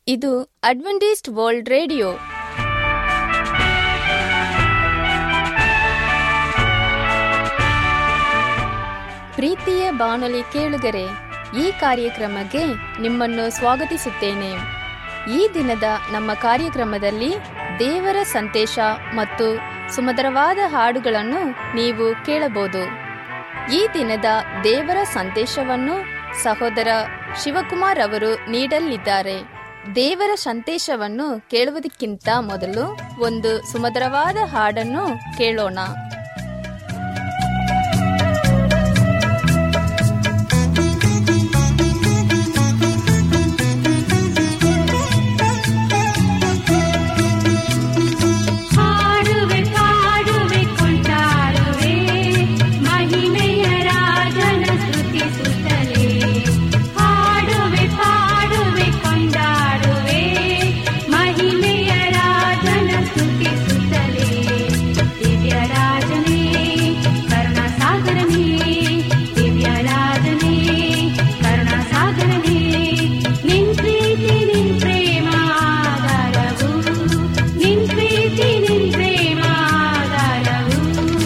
ಇದು Adventist world radio ಪ್ರೀತಿಯ ಬಾನುಲಿ ಕೇಳುಗರೆ ಈ ಕಾರ್ಯಕ್ರಮಕ್ಕೆ ನಿಮ್ಮನ್ನು ಸ್ವಾಗತಿಸುತ್ತೇನೆ ಈ ದಿನದ ನಮ್ಮ ಕಾರ್ಯಕ್ರಮದಲ್ಲಿ ದೇವರ ಸಂದೇಶ ಮತ್ತು ಸುಮಧುರವಾದ ಹಾಡುಗಳನ್ನು ನೀವು ಕೇಳಬಹುದು ಈ ದಿನದ ದೇವರ ಸಂದೇಶವನ್ನು ಸಹೋದರ ಶಿವಕುಮಾರ್ ಅವರು ನೀಡಲಿದ್ದಾರೆ ದೇವರ ಸಂದೇಶವನ್ನು ಕೇಳುವುದಕ್ಕಿಂತ ಮೊದಲು ಒಂದು ಸುಮಧುರವಾದ ಹಾಡನ್ನು ಕೇಳೋಣ ಹಾಡುವೆ ಪಾಡುವೆ ಕೊಂಡಾಡುವೆ ಮಹಿಮೆಯ ರಾಜನ ಸ್ತುತಿಸುತ್ತಲೇ ಹಾಡುವೆ ಪಾಡುವೆ ಕೊಂಡಾಡುವೆ ಮಹಿಮೆಯ ರಾಜನ ಸ್ತುತಿಸುತ್ತಲೇ ದಿವ್ಯ ರಾಜನೇ ಕರುಣ ಸಾಗರನೇ ದಿವ್ಯ ರಾಜನೇ ಕರುಣ ಸಾಗರನೇ ನಿನ್ ಪ್ರೀತಿ ನಿನ್ ಪ್ರೇಮ ಆಧಾರವು ನಿನ್ ಪ್ರೀತಿ ನಿನ್ ಪ್ರೇಮ ಆಧಾರವು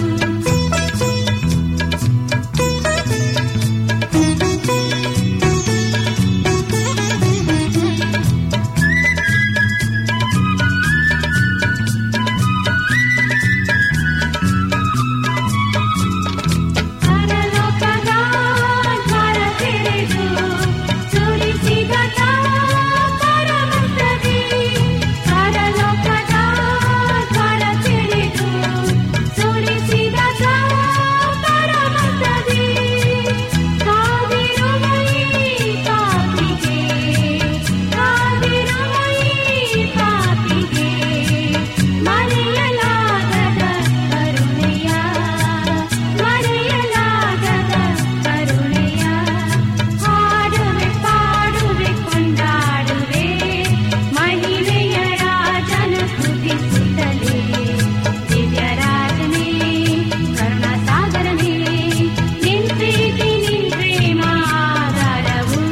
ಪರಲೋಕದ ದ್ವಾರ ತೆರೆದು ಸುರಿಸಿದ ಪರಮಸ್ತವಿ ಪರಲೋಕದ ದ್ವಾರ ತೆರೆದು ಸುರಿಸಿದ ಪರಮಸ್ತವಿ ಕಾದಿರುವೈ ಪಾಪಿಗೆ ಕಾದಿರುವೈ ಪಾಪಿಗೆ ಮರೆಯಲಾಗದ ಕರುಣೆಯ ಮರೆಯಲಾಗದ ಕರುಣೆಯ ಹಾಡುವೆ ಪಾಡುವೆ ಕೊಂಡಾಡುವೆ ಮಹಿಳೆಯ ರಾಜನ ಸ್ತುತಿಸುತ್ತಲೇ ದಿವ್ಯ ರಾಜನೇ ಕರುಣ ಸಾಗರನೇ ನಿನ್ ಪ್ರೀತಿ ನಿನ್ ಪ್ರೇಮ ಆಧಾರವು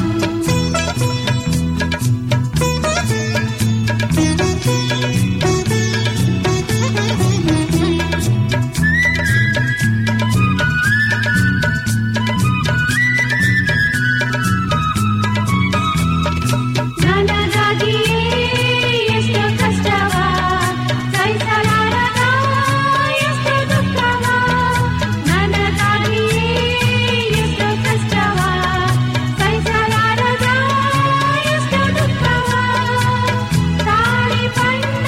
ನನಗಾಗಿಯೇ ಎಷ್ಟು ಕಷ್ಟವ ಸಹಿಸಲಾರದ ಎಷ್ಟು ದುಃಖವ ನನಗಾಗಿಯೇ ಎಷ್ಟು ಕಷ್ಟವ ಸಹಿಸಲಾರದ ಎಷ್ಟು ದುಃಖವ ತಾಳಿ ಬಂದ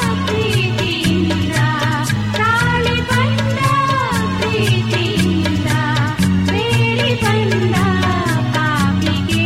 ಪ್ರೀತಿಯಿಂದ ತಾಳಿ ಬಂದ ಪ್ರೀತಿಯಿಂದ ಬೇಡಿ ಬಂದ ಪಾಪಿಗೆ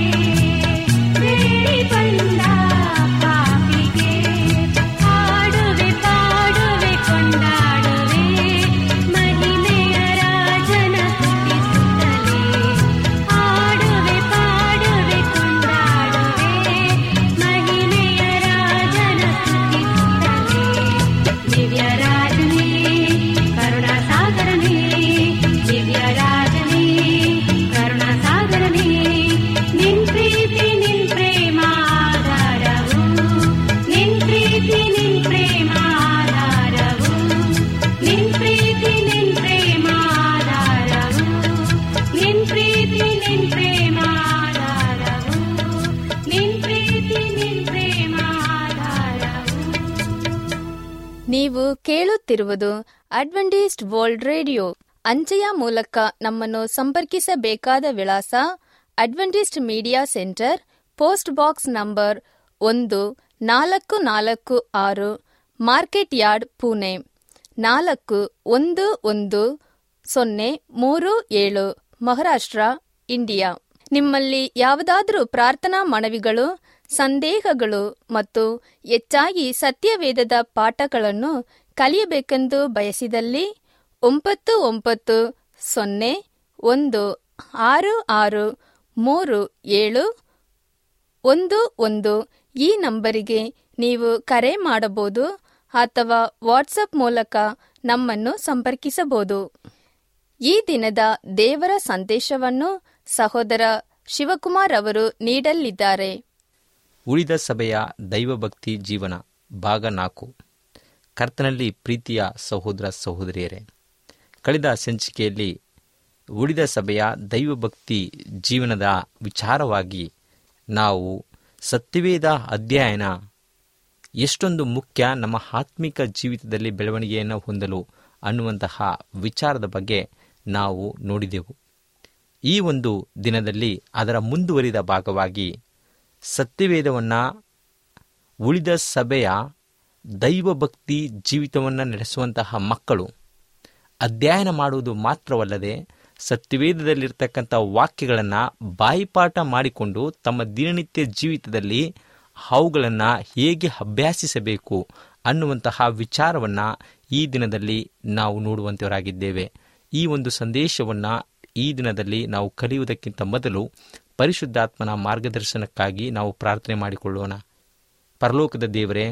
ಬೇಡಿ ಬಂದ ಪಾಪಿಗೆ ಹಾಡುವೆ ಪಾಡುವೆ ಕೊಂಡಾಡುವೆ ಮಹಿಮೆಯ ರಾಜನ ಸ್ತುತಿಸುತ್ತಲೇ ಹಾಡುವೆ ಪಾಡುವೆ ಕೊಂಡಾಡುವೆ ಮಹಿಮೆಯ ರಾಜನ ಸ್ತುತಿಸುತ್ತಲೇ ದಿವ್ಯ ರಾಜನೇ ಕರುಣ ಸಾಗರನೇ ದಿವ್ಯ ರಾಜನೇ ಕರುಣ ಸಾಗರನೇ ನಿನ್ ಪ್ರೀತಿ ನಿನ್ ಪ್ರೇಮ ಆಧಾರವು ನಿನ್ ಪ್ರೀತಿ ನಿನ್ ಪ್ರೇಮ ಆಧಾರವು ನಿನ್ ಪ್ರೀತಿ ನಿನ್ ಪ್ರೇಮ ಆಧಾರವು ನಿನ್ ಪ್ರೀತಿ ನಿನ್ ಪ್ರೇಮ ಆಧಾರವು ನಿನ್ ಪ್ರೀತಿ ನಿನ್ ಪ್ರೇಮ ಆಧಾರವು ನೀವು ಕೇಳುತ್ತಿರುವುದು ಅಡ್ವೆಂಟಿಸ್ಟ್ ವರ್ಲ್ಡ್ ರೇಡಿಯೋ ಅಂಚೆಯ ಮೂಲಕ ನಮ್ಮನ್ನು ಸಂಪರ್ಕಿಸಬೇಕಾದ ವಿಳಾಸ Adventist media centre post box number ಒಂದು ನಾಲ್ಕು ನಾಲ್ಕು ಆರು ಮಾರ್ಕೆಟ್ ಯಾರ್ಡ್ ಪುಣೆ ನಾಲ್ಕು ಒಂದು ಒಂದು ಸೊನ್ನೆ ಮೂರು ಏಳು ಮಹಾರಾಷ್ಟ್ರ ಇಂಡಿಯಾ ನಿಮ್ಮಲ್ಲಿ ಯಾವುದಾದರೂ ಪ್ರಾರ್ಥನಾ ಮನವಿಗಳು ಸಂದೇಹಗಳು ಮತ್ತು ಹೆಚ್ಚಾಗಿ ಸತ್ಯವೇದದ ಪಾಠಗಳನ್ನು ಕಲಿಯಬೇಕೆಂದು ಬಯಸಿದಲ್ಲಿ ಒಂಬತ್ತು ಒಂಬತ್ತು ಸೊನ್ನೆ ಒಂದು ಆರು ಆರು ಮೂರು ಏಳು ಒಂದು ಒಂದು ಈ ನಂಬರಿಗೆ ನೀವು ಕರೆ ಮಾಡಬಹುದು ಅಥವಾ ವಾಟ್ಸಪ್ ಮೂಲಕ ನಮ್ಮನ್ನು ಸಂಪರ್ಕಿಸಬಹುದು ಈ ದಿನದ ದೇವರ ಸಂದೇಶವನ್ನು ಸಹೋದರ ಶಿವಕುಮಾರ್ ಅವರು ನೀಡಲಿದ್ದಾರೆ ಉಳಿದ ಸಭೆಯ ದೈವಭಕ್ತಿ ಜೀವನ ಭಾಗ ನಾಲ್ಕು ಕರ್ತನಲ್ಲಿ ಪ್ರೀತಿಯ ಸಹೋದರ ಸಹೋದರಿಯರೇ ಕಳೆದ ಸಂಚಿಕೆಯಲ್ಲಿ ಉಳಿದ ಸಭೆಯ ದೈವಭಕ್ತಿ ಜೀವನದ ವಿಚಾರವಾಗಿ ನಾವು ಸತ್ಯವೇದ ಅಧ್ಯಯನ ಎಷ್ಟೊಂದು ಮುಖ್ಯ ನಮ್ಮ ಆತ್ಮಿಕ ಜೀವಿತದಲ್ಲಿ ಬೆಳವಣಿಗೆಯನ್ನು ಹೊಂದಲು ಅನ್ನುವಂತಹ ವಿಚಾರದ ಬಗ್ಗೆ ನಾವು ನೋಡಿದೆವು ಈ ಒಂದು ದಿನದಲ್ಲಿ ಅದರ ಮುಂದುವರಿದ ಭಾಗವಾಗಿ ಸತ್ಯವೇದವನ್ನು ಉಳಿದ ಸಭೆಯ ದೈವಭಕ್ತಿ ಜೀವಿತವನ್ನು ನಡೆಸುವಂತಹ ಮಕ್ಕಳು ಅಧ್ಯಯನ ಮಾಡುವುದು ಮಾತ್ರವಲ್ಲದೆ ಸತ್ಯವೇದದಲ್ಲಿರ್ತಕ್ಕಂಥ ವಾಕ್ಯಗಳನ್ನು ಬಾಯಿಪಾಠ ಮಾಡಿಕೊಂಡು ತಮ್ಮ ದಿನನಿತ್ಯ ಜೀವಿತದಲ್ಲಿ ಅವುಗಳನ್ನು ಹೇಗೆ ಅಭ್ಯಾಸಿಸಬೇಕು ಅನ್ನುವಂತಹ ವಿಚಾರವನ್ನು ಈ ದಿನದಲ್ಲಿ ನಾವು ನೋಡುವಂತವರಾಗಿದ್ದೇವೆ ಈ ಒಂದು ಸಂದೇಶವನ್ನು ಈ ದಿನದಲ್ಲಿ ನಾವು ಕಲಿಯುವುದಕ್ಕಿಂತ ಮೊದಲು ಪರಿಶುದ್ಧಾತ್ಮನ ಮಾರ್ಗದರ್ಶನಕ್ಕಾಗಿ ನಾವು ಪ್ರಾರ್ಥನೆ ಮಾಡಿಕೊಳ್ಳೋಣ ಪರಲೋಕದ ದೇವರೇ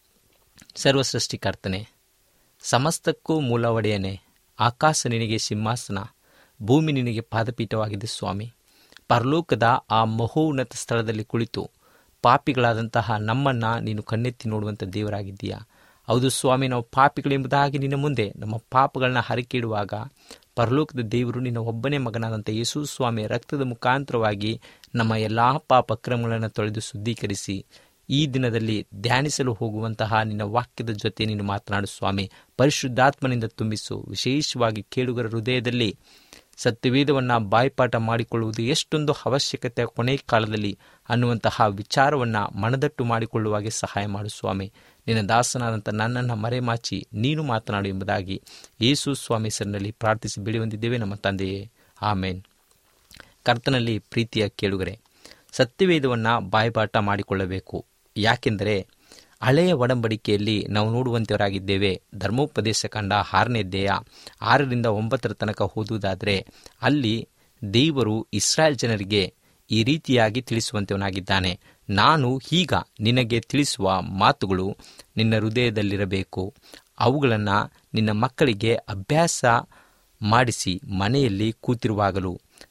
ಸರ್ವಸೃಷ್ಟಿಕರ್ತನೆ ಸಮಸ್ತಕ್ಕೂ ಮೂಲ ಒಡೆಯನೆ ಆಕಾಶ ನಿನಗೆ ಸಿಂಹಾಸನ ಭೂಮಿ ನಿನಗೆ ಪಾದಪೀಠವಾಗಿದೆ ಸ್ವಾಮಿ ಪರಲೋಕದ ಆ ಮಹೋನ್ನತ ಸ್ಥಳದಲ್ಲಿ ಕುಳಿತು ಪಾಪಿಗಳಾದಂತಹ ನಮ್ಮನ್ನು ನೀನು ಕಣ್ಣೆತ್ತಿ ನೋಡುವಂಥ ದೇವರಾಗಿದ್ದೀಯಾ ಹೌದು ಸ್ವಾಮಿ ನಾವು ಪಾಪಿಗಳೆಂಬುದಾಗಿ ನಿನ್ನ ಮುಂದೆ ನಮ್ಮ ಪಾಪಗಳನ್ನ ಹರಕಿಡುವಾಗ ಪರಲೋಕದ ದೇವರು ನಿನ್ನ ಒಬ್ಬನೇ ಮಗನಾದಂಥ ಯೇಸು ಸ್ವಾಮಿಯ ರಕ್ತದ ಮುಖಾಂತರವಾಗಿ ನಮ್ಮ ಎಲ್ಲ ಪಾಪ ಕ್ರಮಗಳನ್ನು ತೊಳೆದು ಶುದ್ಧೀಕರಿಸಿ ಈ ದಿನದಲ್ಲಿ ಧ್ಯಾನಿಸಲು ಹೋಗುವಂತಹ ನಿನ್ನ ವಾಕ್ಯದ ಜೊತೆ ನೀನು ಮಾತನಾಡು ಸ್ವಾಮಿ ಪರಿಶುದ್ಧಾತ್ಮನಿಂದ ತುಂಬಿಸು ವಿಶೇಷವಾಗಿ ಕೇಳುಗರ ಹೃದಯದಲ್ಲಿ ಸತ್ಯವೇದವನ್ನು ಬಾಯ್ಪಾಠ ಮಾಡಿಕೊಳ್ಳುವುದು ಎಷ್ಟೊಂದು ಅವಶ್ಯಕತೆ ಕೊನೆ ಕಾಲದಲ್ಲಿ ಅನ್ನುವಂತಹ ವಿಚಾರವನ್ನು ಮನದಟ್ಟು ಮಾಡಿಕೊಳ್ಳುವಾಗೆ ಸಹಾಯ ಮಾಡು ಸ್ವಾಮಿ ನಿನ್ನ ದಾಸನಾದಂಥ ನನ್ನನ್ನು ಮರೆಮಾಚಿ ನೀನು ಮಾತನಾಡು ಎಂಬುದಾಗಿ ಯೇಸು ಸ್ವಾಮಿ ಹೆಸರಿನಲ್ಲಿ ಪ್ರಾರ್ಥಿಸಿ ಬಿಡಿ ಹೊಂದಿದ್ದೇವೆ ನಮ್ಮ ತಂದೆಯೇ ಆಮೇನ್ ಕರ್ತನಲ್ಲಿ ಪ್ರೀತಿಯ ಕೇಳುಗರೆ ಸತ್ಯವೇದವನ್ನು ಬಾಯ್ಪಾಠ ಮಾಡಿಕೊಳ್ಳಬೇಕು ಯಾಕೆಂದರೆ ಹಳೆಯ ಒಡಂಬಡಿಕೆಯಲ್ಲಿ ನಾವು ನೋಡುವಂತವರಾಗಿದ್ದೇವೆ ಧರ್ಮೋಪದೇಶ ಕಂಡ ಆರನೇ ಅಧ್ಯಾಯ ಆರರಿಂದ ಒಂಬತ್ತರ ತನಕ ಓದುವುದಾದರೆ ಅಲ್ಲಿ ದೇವರು ಇಸ್ರಾಯೇಲ್ ಜನರಿಗೆ ಈ ರೀತಿಯಾಗಿ ತಿಳಿಸುವಂತವನಾಗಿದ್ದಾನೆ ನಾನು ಈಗ ನಿನಗೆ ತಿಳಿಸುವ ಮಾತುಗಳು ನಿನ್ನ ಹೃದಯದಲ್ಲಿರಬೇಕು ಅವುಗಳನ್ನು ನಿನ್ನ ಮಕ್ಕಳಿಗೆ ಅಭ್ಯಾಸ ಮಾಡಿಸಿ ಮನೆಯಲ್ಲಿ ಕೂತಿರುವಾಗಲೂ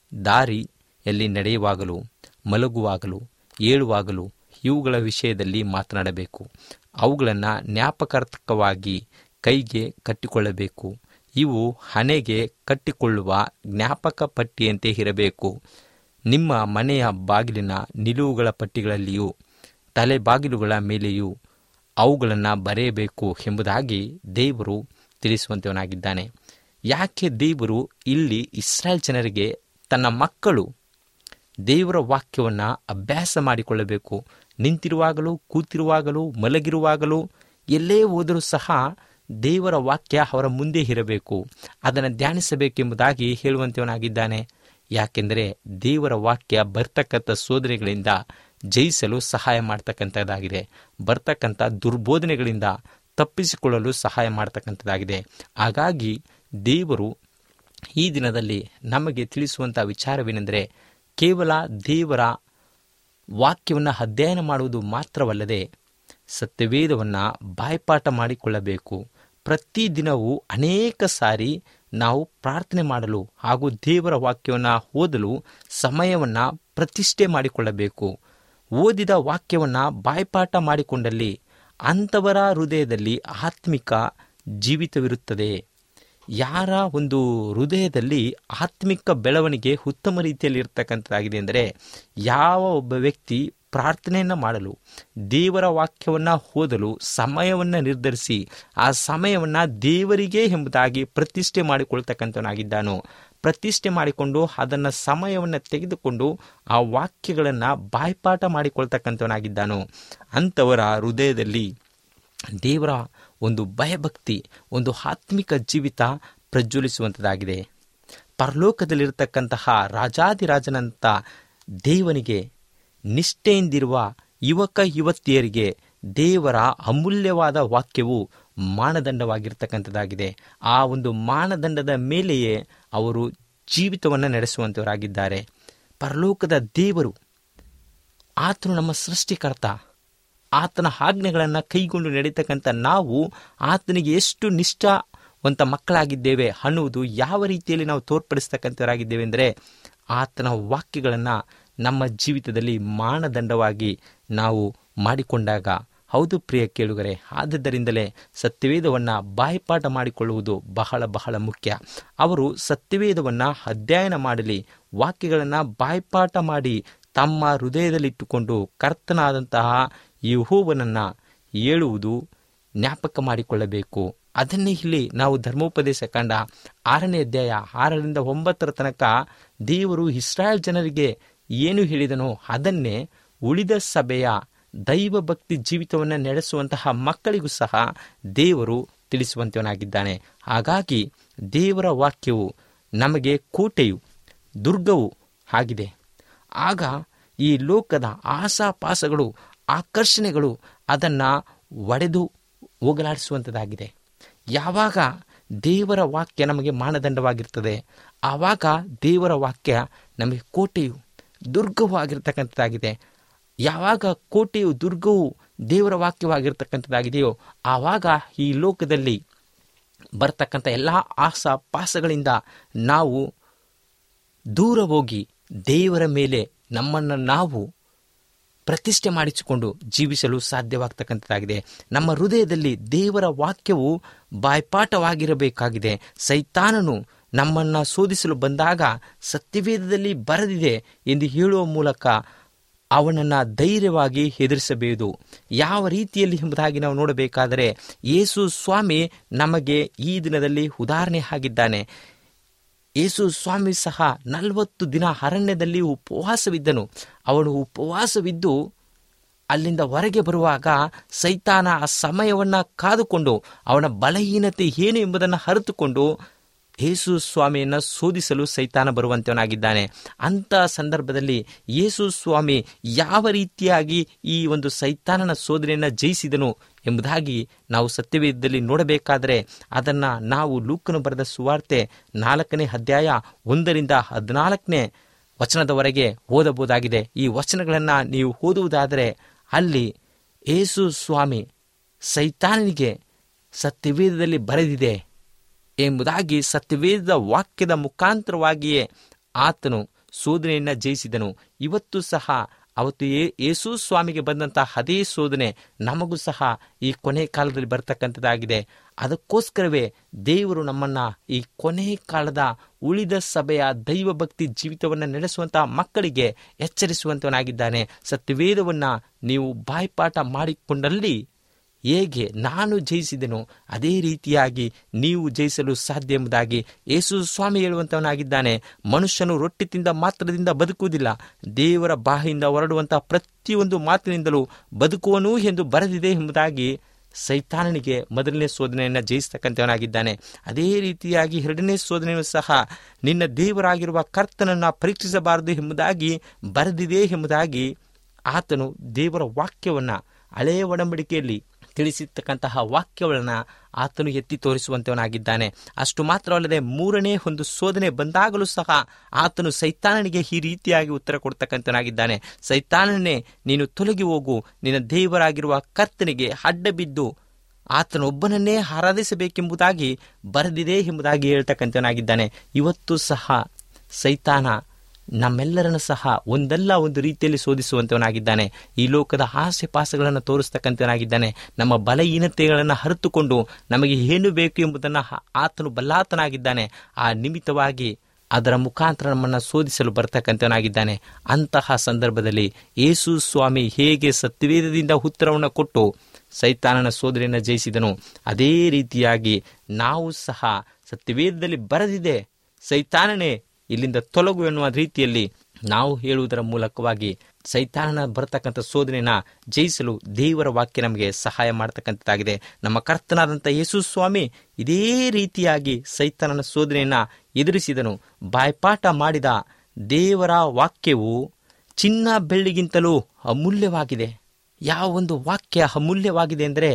ದಾರಿಯಲ್ಲಿ ನಡೆಯುವಾಗಲೂ ಮಲಗುವಾಗಲೂ ಏಳುವಾಗಲೂ ಇವುಗಳ ವಿಷಯದಲ್ಲಿ ಮಾತನಾಡಬೇಕು ಅವುಗಳನ್ನು ಜ್ಞಾಪಕಾರ್ಥಕವಾಗಿ ಕೈಗೆ ಕಟ್ಟಿಕೊಳ್ಳಬೇಕು ಇವು ಹಣೆಗೆ ಕಟ್ಟಿಕೊಳ್ಳುವ ಜ್ಞಾಪಕ ಪಟ್ಟಿಯಂತೆ ಇರಬೇಕು ನಿಮ್ಮ ಮನೆಯ ಬಾಗಿಲಿನ ನಿಲುವುಗಳ ಪಟ್ಟಿಗಳಲ್ಲಿಯೂ ತಲೆ ಬಾಗಿಲುಗಳ ಮೇಲೆಯೂ ಅವುಗಳನ್ನು ಬರೆಯಬೇಕು ಎಂಬುದಾಗಿ ದೇವರು ತಿಳಿಸುವಂತವನಾಗಿದ್ದಾನೆ ಯಾಕೆ ದೇವರು ಇಲ್ಲಿ ಇಸ್ರಾಯೇಲ್ ಜನರಿಗೆ ತನ್ನ ಮಕ್ಕಳು ದೇವರ ವಾಕ್ಯವನ್ನು ಅಭ್ಯಾಸ ಮಾಡಿಕೊಳ್ಳಬೇಕು ನಿಂತಿರುವಾಗಲೂ ಕೂತಿರುವಾಗಲೂ ಮಲಗಿರುವಾಗಲೂ ಎಲ್ಲೇ ಹೋದರೂ ಸಹ ದೇವರ ವಾಕ್ಯ ಅವರ ಮುಂದೆ ಇರಬೇಕು ಅದನ್ನು ಧ್ಯಾನಿಸಬೇಕೆಂಬುದಾಗಿ ಹೇಳುವಂತವನಾಗಿದ್ದಾನೆ ಯಾಕೆಂದರೆ ದೇವರ ವಾಕ್ಯ ಬರ್ತಕ್ಕಂಥ ಸೋದನೆಗಳಿಂದ ಜಯಿಸಲು ಸಹಾಯ ಮಾಡ್ತಕ್ಕಂಥದ್ದಾಗಿದೆ ಬರ್ತಕ್ಕಂಥ ದುರ್ಬೋಧನೆಗಳಿಂದ ತಪ್ಪಿಸಿಕೊಳ್ಳಲು ಸಹಾಯ ಮಾಡ್ತಕ್ಕಂಥದ್ದಾಗಿದೆ ಹಾಗಾಗಿ ದೇವರು ಈ ದಿನದಲ್ಲಿ ನಮಗೆ ತಿಳಿಸುವಂಥ ವಿಚಾರವೇನೆಂದರೆ ಕೇವಲ ದೇವರ ವಾಕ್ಯವನ್ನು ಅಧ್ಯಯನ ಮಾಡುವುದು ಮಾತ್ರವಲ್ಲದೆ ಸತ್ಯವೇದವನ್ನು ಬಾಯ್ಪಾಠ ಮಾಡಿಕೊಳ್ಳಬೇಕು ಪ್ರತಿದಿನವೂ ಅನೇಕ ಸಾರಿ ನಾವು ಪ್ರಾರ್ಥನೆ ಮಾಡಲು ಹಾಗೂ ದೇವರ ವಾಕ್ಯವನ್ನು ಓದಲು ಸಮಯವನ್ನು ಪ್ರತಿಷ್ಠೆ ಮಾಡಿಕೊಳ್ಳಬೇಕು ಓದಿದ ವಾಕ್ಯವನ್ನು ಬಾಯ್ಪಾಠ ಮಾಡಿಕೊಂಡಲ್ಲಿ ಅಂಥವರ ಹೃದಯದಲ್ಲಿ ಆತ್ಮಿಕ ಜೀವಿತವಿರುತ್ತದೆ ಯಾರ ಒಂದು ಹೃದಯದಲ್ಲಿ ಆತ್ಮಿಕ ಬೆಳವಣಿಗೆ ಉತ್ತಮ ರೀತಿಯಲ್ಲಿ ಇರ್ತಕ್ಕಂಥದ್ದಾಗಿದೆ ಅಂದರೆ ಯಾವ ಒಬ್ಬ ವ್ಯಕ್ತಿ ಪ್ರಾರ್ಥನೆಯನ್ನು ಮಾಡಲು ದೇವರ ವಾಕ್ಯವನ್ನು ಓದಲು ಸಮಯವನ್ನು ನಿರ್ಧರಿಸಿ ಆ ಸಮಯವನ್ನು ದೇವರಿಗೆ ಎಂಬುದಾಗಿ ಪ್ರತಿಷ್ಠೆ ಮಾಡಿಕೊಳ್ತಕ್ಕಂಥವನಾಗಿದ್ದಾನೋ ಪ್ರತಿಷ್ಠೆ ಮಾಡಿಕೊಂಡು ಅದನ್ನು ಸಮಯವನ್ನು ತೆಗೆದುಕೊಂಡು ಆ ವಾಕ್ಯಗಳನ್ನು ಬಾಯ್ಪಾಠ ಮಾಡಿಕೊಳ್ತಕ್ಕಂಥವನಾಗಿದ್ದಾನೋ ಅಂಥವರ ಹೃದಯದಲ್ಲಿ ದೇವರ ಒಂದು ಭಯಭಕ್ತಿ ಒಂದು ಆತ್ಮಿಕ ಜೀವಿತ ಪ್ರಜ್ವಲಿಸುವಂಥದ್ದಾಗಿದೆ ಪರಲೋಕದಲ್ಲಿರತಕ್ಕಂತಹ ರಾಜಾದಿರಾಜನಂಥ ದೇವನಿಗೆ ನಿಷ್ಠೆಯಿಂದಿರುವ ಯುವಕ ಯುವತಿಯರಿಗೆ ದೇವರ ಅಮೂಲ್ಯವಾದ ವಾಕ್ಯವು ಮಾನದಂಡವಾಗಿರ್ತಕ್ಕಂಥದ್ದಾಗಿದೆ ಆ ಒಂದು ಮಾನದಂಡದ ಮೇಲೆಯೇ ಅವರು ಜೀವಿತವನ್ನು ನಡೆಸುವಂಥವರಾಗಿದ್ದಾರೆ ಪರಲೋಕದ ದೇವರು ಆತನು ನಮ್ಮ ಸೃಷ್ಟಿಕರ್ತ ಆತನ ಆಜ್ಞೆಗಳನ್ನು ಕೈಗೊಂಡು ನಡೀತಕ್ಕಂಥ ನಾವು ಆತನಿಗೆ ಎಷ್ಟು ನಿಷ್ಠಾವಂತ ಮಕ್ಕಳಾಗಿದ್ದೇವೆ ಅನ್ನುವುದು ಯಾವ ರೀತಿಯಲ್ಲಿ ನಾವು ತೋರ್ಪಡಿಸ್ತಕ್ಕಂಥವರಾಗಿದ್ದೇವೆ ಅಂದರೆ ಆತನ ವಾಕ್ಯಗಳನ್ನು ನಮ್ಮ ಜೀವಿತದಲ್ಲಿ ಮಾನದಂಡವಾಗಿ ನಾವು ಮಾಡಿಕೊಂಡಾಗ ಹೌದು ಪ್ರಿಯ ಕೇಳುಗರೆ ಆದ್ದರಿಂದಲೇ ಸತ್ಯವೇದವನ್ನು ಬಾಯಿಪಾಠ ಮಾಡಿಕೊಳ್ಳುವುದು ಬಹಳ ಬಹಳ ಮುಖ್ಯ ಅವರು ಸತ್ಯವೇದವನ್ನು ಅಧ್ಯಯನ ಮಾಡಲಿ ವಾಕ್ಯಗಳನ್ನು ಬಾಯಿಪಾಠ ಮಾಡಿ ತಮ್ಮ ಹೃದಯದಲ್ಲಿಟ್ಟುಕೊಂಡು ಕರ್ತನಾದಂತಹ ಯಹೋವನನ್ನು ಹೇಳುವುದು ಜ್ಞಾಪಕ ಮಾಡಿಕೊಳ್ಳಬೇಕು ಅದನ್ನೇ ಇಲ್ಲಿ ನಾವು ಧರ್ಮೋಪದೇಶ ಕಂಡ ಆರನೇ ಅಧ್ಯಾಯ ಆರರಿಂದ ಒಂಬತ್ತರ ತನಕ ದೇವರು ಇಸ್ರಾಯೇಲ್ ಜನರಿಗೆ ಏನು ಹೇಳಿದನೋ ಅದನ್ನೇ ಉಳಿದ ಸಭೆಯ ದೈವ ಭಕ್ತಿ ಜೀವಿತವನ್ನು ನಡೆಸುವಂತಹ ಮಕ್ಕಳಿಗೂ ಸಹ ದೇವರು ತಿಳಿಸುವಂತವನಾಗಿದ್ದಾನೆ ಹಾಗಾಗಿ ದೇವರ ವಾಕ್ಯವು ನಮಗೆ ಕೋಟೆಯು ದುರ್ಗವು ಆಗಿದೆ ಆಗ ಈ ಲೋಕದ ಆಸಾಪಾಸಗಳು ಆಕರ್ಷಣೆಗಳು ಅದನ್ನು ಒಡೆದು ಹೋಗಲಾಡಿಸುವಂಥದ್ದಾಗಿದೆ ಯಾವಾಗ ದೇವರ ವಾಕ್ಯ ನಮಗೆ ಮಾನದಂಡವಾಗಿರ್ತದೆ ಆವಾಗ ದೇವರ ವಾಕ್ಯ ನಮಗೆ ಕೋಟೆಯು ದುರ್ಗವೂ ಆಗಿರ್ತಕ್ಕಂಥದ್ದಾಗಿದೆ ಯಾವಾಗ ಕೋಟೆಯು ದುರ್ಗವು ದೇವರ ವಾಕ್ಯವಾಗಿರ್ತಕ್ಕಂಥದ್ದಾಗಿದೆಯೋ ಆವಾಗ ಈ ಲೋಕದಲ್ಲಿ ಬರ್ತಕ್ಕಂಥ ಎಲ್ಲ ಆಸ ಪಾಸಗಳಿಂದ ನಾವು ದೂರ ಹೋಗಿ ದೇವರ ಮೇಲೆ ನಮ್ಮನ್ನು ನಾವು ಪ್ರತಿಷ್ಠೆ ಮಾಡಿಸಿಕೊಂಡು ಜೀವಿಸಲು ಸಾಧ್ಯವಾಗ್ತಕ್ಕಂಥದ್ದಾಗಿದೆ ನಮ್ಮ ಹೃದಯದಲ್ಲಿ ದೇವರ ವಾಕ್ಯವು ಬಾಯ್ಪಾಠವಾಗಿರಬೇಕಾಗಿದೆ ಸೈತಾನನು ನಮ್ಮನ್ನು ಶೋಧಿಸಲು ಬಂದಾಗ ಸತ್ಯವೇದದಲ್ಲಿ ಬರೆದಿದೆ ಎಂದು ಹೇಳುವ ಮೂಲಕ ಅವನನ್ನು ಧೈರ್ಯವಾಗಿ ಎದುರಿಸಬಹುದು ಯಾವ ರೀತಿಯಲ್ಲಿ ಎಂಬುದಾಗಿ ನಾವು ನೋಡಬೇಕಾದರೆ ಯೇಸು ಸ್ವಾಮಿ ನಮಗೆ ಈ ದಿನದಲ್ಲಿ ಉದಾಹರಣೆ ಆಗಿದ್ದಾನೆ ಯೇಸು ಸ್ವಾಮಿ ಸಹ ನಲವತ್ತು ದಿನ ಅರಣ್ಯದಲ್ಲಿ ಉಪವಾಸವಿದ್ದನು ಅವನು ಉಪವಾಸವಿದ್ದು ಅಲ್ಲಿಂದ ಹೊರಗೆ ಬರುವಾಗ ಸೈತಾನ ಆ ಸಮಯವನ್ನು ಕಾದುಕೊಂಡು ಅವನ ಬಲಹೀನತೆ ಏನು ಎಂಬುದನ್ನು ಅರಿತುಕೊಂಡು ಯೇಸು ಸ್ವಾಮಿಯನ್ನು ಶೋಧಿಸಲು ಸೈತಾನ ಬರುವಂತವನಾಗಿದ್ದಾನೆ ಅಂಥ ಸಂದರ್ಭದಲ್ಲಿ ಯೇಸು ಸ್ವಾಮಿ ಯಾವ ರೀತಿಯಾಗಿ ಈ ಒಂದು ಸೈತಾನನ ಶೋಧನೆಯನ್ನು ಜಯಿಸಿದನು ಎಂಬುದಾಗಿ ನಾವು ಸತ್ಯವೇದದಲ್ಲಿ ನೋಡಬೇಕಾದರೆ ಅದನ್ನು ನಾವು ಲೂಕನು ಬರೆದ ಸುವಾರ್ತೆ ನಾಲ್ಕನೇ ಅಧ್ಯಾಯ ಒಂದರಿಂದ ಹದಿನಾಲ್ಕನೇ ವಚನದವರೆಗೆ ಓದಬಹುದಾಗಿದೆ ಈ ವಚನಗಳನ್ನು ನೀವು ಓದುವುದಾದರೆ ಅಲ್ಲಿ ಏಸು ಸ್ವಾಮಿ ಸೈತಾನನಿಗೆ ಸತ್ಯವೇದದಲ್ಲಿ ಬರೆದಿದೆ ಎಂಬುದಾಗಿ ಸತ್ಯವೇದದ ವಾಕ್ಯದ ಮುಖಾಂತರವಾಗಿಯೇ ಆತನು ಶೋಧನೆಯನ್ನು ಜಯಿಸಿದನು ಇವತ್ತು ಸಹ ಅವತ್ತು ಏ ಯೇಸು ಸ್ವಾಮಿಗೆ ಬಂದಂತಹ ಅದೇ ಶೋಧನೆ ನಮಗೂ ಸಹ ಈ ಕೊನೆ ಕಾಲದಲ್ಲಿ ಬರ್ತಕ್ಕಂಥದ್ದಾಗಿದೆ ಅದಕ್ಕೋಸ್ಕರವೇ ದೇವರು ನಮ್ಮನ್ನ ಈ ಕೊನೆ ಕಾಲದ ಉಳಿದ ಸಭೆಯ ದೈವ ಭಕ್ತಿ ಜೀವಿತವನ್ನು ನಡೆಸುವಂತಹ ಮಕ್ಕಳಿಗೆ ಎಚ್ಚರಿಸುವಂತವನಾಗಿದ್ದಾನೆ ಸತ್ಯವೇದವನ್ನು ನೀವು ಬಾಯ್ಪಾಠ ಮಾಡಿಕೊಂಡಲ್ಲಿ ಹೇಗೆ ನಾನು ಜಯಿಸಿದೆನೋ ಅದೇ ರೀತಿಯಾಗಿ ನೀವು ಜಯಿಸಲು ಸಾಧ್ಯ ಎಂಬುದಾಗಿ ಯೇಸು ಸ್ವಾಮಿ ಹೇಳುವಂತವನಾಗಿದ್ದಾನೆ ಮನುಷ್ಯನು ರೊಟ್ಟಿ ತಿಂದ ಮಾತ್ರದಿಂದ ಬದುಕುವುದಿಲ್ಲ ದೇವರ ಬಾಯಿಂದ ಹೊರಡುವಂತಹ ಪ್ರತಿಯೊಂದು ಮಾತಿನಿಂದಲೂ ಬದುಕುವನು ಎಂದು ಬರೆದಿದೆ ಎಂಬುದಾಗಿ ಸೈತಾನನಿಗೆ ಮೊದಲನೇ ಶೋಧನೆಯನ್ನು ಜಯಿಸ್ತಕ್ಕಂಥವನಾಗಿದ್ದಾನೆ ಅದೇ ರೀತಿಯಾಗಿ ಎರಡನೇ ಶೋಧನೆಯೂ ಸಹ ನಿನ್ನ ದೇವರಾಗಿರುವ ಕರ್ತನನ್ನು ಪರೀಕ್ಷಿಸಬಾರದು ಎಂಬುದಾಗಿ ಬರೆದಿದೆ ಎಂಬುದಾಗಿ ಆತನು ದೇವರ ವಾಕ್ಯವನ್ನು ಹಳೆಯ ಒಡಂಬಡಿಕೆಯಲ್ಲಿ ತಿಳಿಸಿರ್ತಕ್ಕಂತಹ ವಾಕ್ಯಗಳನ್ನು ಆತನು ಎತ್ತಿ ತೋರಿಸುವಂತವನಾಗಿದ್ದಾನೆ ಅಷ್ಟು ಮಾತ್ರವಲ್ಲದೆ ಮೂರನೇ ಒಂದು ಶೋಧನೆ ಬಂದಾಗಲೂ ಸಹ ಆತನು ಸೈತಾನನಿಗೆ ಈ ರೀತಿಯಾಗಿ ಉತ್ತರ ಕೊಡ್ತಕ್ಕಂಥನಾಗಿದ್ದಾನೆ ಸೈತಾನನೇ ನೀನು ತೊಲಗಿ ಹೋಗು ನಿನ್ನ ದೇವರಾಗಿರುವ ಕರ್ತನಿಗೆ ಅಡ್ಡ ಬಿದ್ದು ಆತನೊಬ್ಬನನ್ನೇ ಆರಾಧಿಸಬೇಕೆಂಬುದಾಗಿ ಬರೆದಿದೆ ಎಂಬುದಾಗಿ ಹೇಳ್ತಕ್ಕಂಥವನಾಗಿದ್ದಾನೆ ಇವತ್ತು ಸಹ ಸೈತಾನ ನಮ್ಮೆಲ್ಲರನ್ನು ಸಹ ಒಂದಲ್ಲ ಒಂದು ರೀತಿಯಲ್ಲಿ ಶೋಧಿಸುವಂತವನಾಗಿದ್ದಾನೆ ಈ ಲೋಕದ ಆಸೆ ಪಾಸಗಳನ್ನು ತೋರಿಸ್ತಕ್ಕಂಥವನಾಗಿದ್ದಾನೆ ನಮ್ಮ ಬಲಹೀನತೆಗಳನ್ನು ಹರಿತುಕೊಂಡು ನಮಗೆ ಏನು ಬೇಕು ಎಂಬುದನ್ನು ಆತನು ಬಲ್ಲಾತನಾಗಿದ್ದಾನೆ ಆ ನಿಮಿತ್ತವಾಗಿ ಅದರ ಮುಖಾಂತರ ನಮ್ಮನ್ನು ಶೋಧಿಸಲು ಬರ್ತಕ್ಕಂಥವನಾಗಿದ್ದಾನೆ ಅಂತಹ ಸಂದರ್ಭದಲ್ಲಿ ಯೇಸು ಸ್ವಾಮಿ ಹೇಗೆ ಸತ್ಯವೇದದಿಂದ ಉತ್ತರವನ್ನು ಕೊಟ್ಟು ಸೈತಾನನ ಸೋದರಿಯನ್ನು ಜಯಿಸಿದನು ಅದೇ ರೀತಿಯಾಗಿ ನಾವು ಸಹ ಸತ್ಯವೇದದಲ್ಲಿ ಬರೆದಿದೆ ಸೈತಾನನೇ ಇಲ್ಲಿಂದ ತೊಲಗು ಎನ್ನುವ ರೀತಿಯಲ್ಲಿ ನಾವು ಹೇಳುವುದರ ಮೂಲಕವಾಗಿ ಸೈತಾನನ ಬರತಕ್ಕಂಥ ಶೋಧನೆನ ಜಯಿಸಲು ದೇವರ ವಾಕ್ಯ ನಮಗೆ ಸಹಾಯ ಮಾಡತಕ್ಕಂಥದ್ದಾಗಿದೆ ನಮ್ಮ ಕರ್ತನಾದಂಥ ಯೇಸು ಸ್ವಾಮಿ ಇದೇ ರೀತಿಯಾಗಿ ಸೈತಾನನ ಶೋಧನೆಯನ್ನ ಎದುರಿಸಿದನು ಬಾಯ್ಪಾಠ ಮಾಡಿದ ದೇವರ ವಾಕ್ಯವು ಚಿನ್ನ ಬೆಳ್ಳಿಗಿಂತಲೂ ಅಮೂಲ್ಯವಾಗಿದೆ ಯಾವ ಒಂದು ವಾಕ್ಯ ಅಮೂಲ್ಯವಾಗಿದೆ ಅಂದರೆ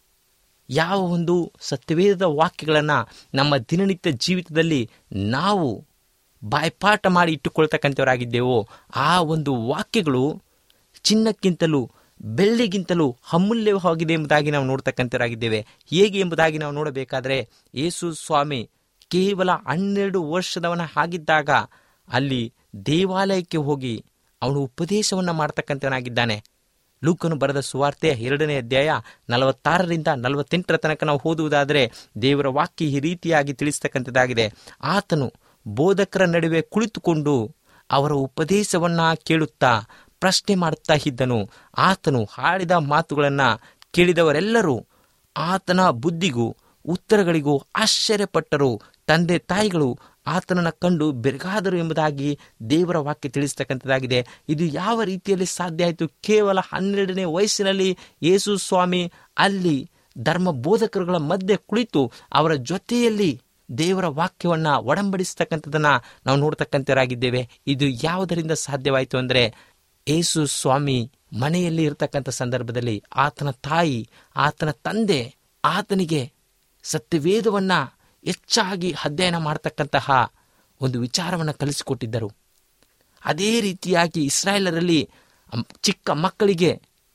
ಯಾವ ಒಂದು ಸತ್ಯವೇದದ ವಾಕ್ಯಗಳನ್ನು ನಮ್ಮ ದಿನನಿತ್ಯ ಜೀವಿತದಲ್ಲಿ ನಾವು ಬಾಯ್ಪಾಠ ಮಾಡಿ ಇಟ್ಟುಕೊಳ್ತಕ್ಕಂಥವರಾಗಿದ್ದೇವೋ ಆ ಒಂದು ವಾಕ್ಯಗಳು ಚಿನ್ನಕ್ಕಿಂತಲೂ ಬೆಳ್ಳಿಗಿಂತಲೂ ಅಮೂಲ್ಯವಾಗಿದೆ ಎಂಬುದಾಗಿ ನಾವು ನೋಡ್ತಕ್ಕಂಥವರಾಗಿದ್ದೇವೆ ಹೇಗೆ ಎಂಬುದಾಗಿ ನಾವು ನೋಡಬೇಕಾದ್ರೆ ಯೇಸು ಸ್ವಾಮಿ ಕೇವಲ ಹನ್ನೆರಡು ವರ್ಷದವನ ಆಗಿದ್ದಾಗ ಅಲ್ಲಿ ದೇವಾಲಯಕ್ಕೆ ಹೋಗಿ ಅವನು ಉಪದೇಶವನ್ನು ಮಾಡ್ತಕ್ಕಂಥವನಾಗಿದ್ದಾನೆ ಲೂಕನು ಬರೆದ ಸುವಾರ್ತೆ ಎರಡನೇ ಅಧ್ಯಾಯ ನಲವತ್ತಾರರಿಂದ ನಲವತ್ತೆಂಟರ ತನಕ ನಾವು ಓದುವುದಾದರೆ ದೇವರ ವಾಕ್ಯ ಈ ರೀತಿಯಾಗಿ ತಿಳಿಸ್ತಕ್ಕಂಥದ್ದಾಗಿದೆ ಆತನು ಬೋಧಕರ ನಡುವೆ ಕುಳಿತುಕೊಂಡು ಅವರ ಉಪದೇಶವನ್ನ ಕೇಳುತ್ತಾ ಪ್ರಶ್ನೆ ಮಾಡುತ್ತಾ ಇದ್ದನು ಆತನು ಹಾಡಿದ ಮಾತುಗಳನ್ನು ಕೇಳಿದವರೆಲ್ಲರೂ ಆತನ ಬುದ್ಧಿಗೂ ಉತ್ತರಗಳಿಗೂ ಆಶ್ಚರ್ಯಪಟ್ಟರು ತಂದೆ ತಾಯಿಗಳು ಆತನನ್ನ ಕಂಡು ಬೆರಗಾದರು ಎಂಬುದಾಗಿ ದೇವರ ವಾಕ್ಯ ತಿಳಿಸ್ತಕ್ಕಂಥದ್ದಾಗಿದೆ ಇದು ಯಾವ ರೀತಿಯಲ್ಲಿ ಸಾಧ್ಯ ಆಯಿತು ಕೇವಲ ಹನ್ನೆರಡನೇ ವಯಸ್ಸಿನಲ್ಲಿ ಯೇಸು ಸ್ವಾಮಿ ಅಲ್ಲಿ ಧರ್ಮ ಬೋಧಕರುಗಳ ಮಧ್ಯೆ ಕುಳಿತು ಅವರ ಜೊತೆಯಲ್ಲಿ ದೇವರ ವಾಕ್ಯವನ್ನ ಒಡಂಬಡಿಸ್ತಕ್ಕಂಥದ್ದನ್ನ ನಾವು ನೋಡ್ತಕ್ಕಂಥರಾಗಿದ್ದೇವೆ ಇದು ಯಾವುದರಿಂದ ಸಾಧ್ಯವಾಯಿತು ಅಂದರೆ ಯೇಸು ಸ್ವಾಮಿ ಮನೆಯಲ್ಲಿ ಇರತಕ್ಕಂಥ ಸಂದರ್ಭದಲ್ಲಿ ಆತನ ತಾಯಿ ಆತನ ತಂದೆ ಆತನಿಗೆ ಸತ್ಯವೇದವನ್ನ ಹೆಚ್ಚಾಗಿ ಅಧ್ಯಯನ ಮಾಡತಕ್ಕಂತಹ ಒಂದು ವಿಚಾರವನ್ನು ಕಲಿಸಿಕೊಟ್ಟಿದ್ದರು ಅದೇ ರೀತಿಯಾಗಿ ಇಸ್ರಾಯೇಲರಲ್ಲಿ ಅಮ್- ಚಿಕ್ಕ ಮಕ್ಕಳಿಗೆ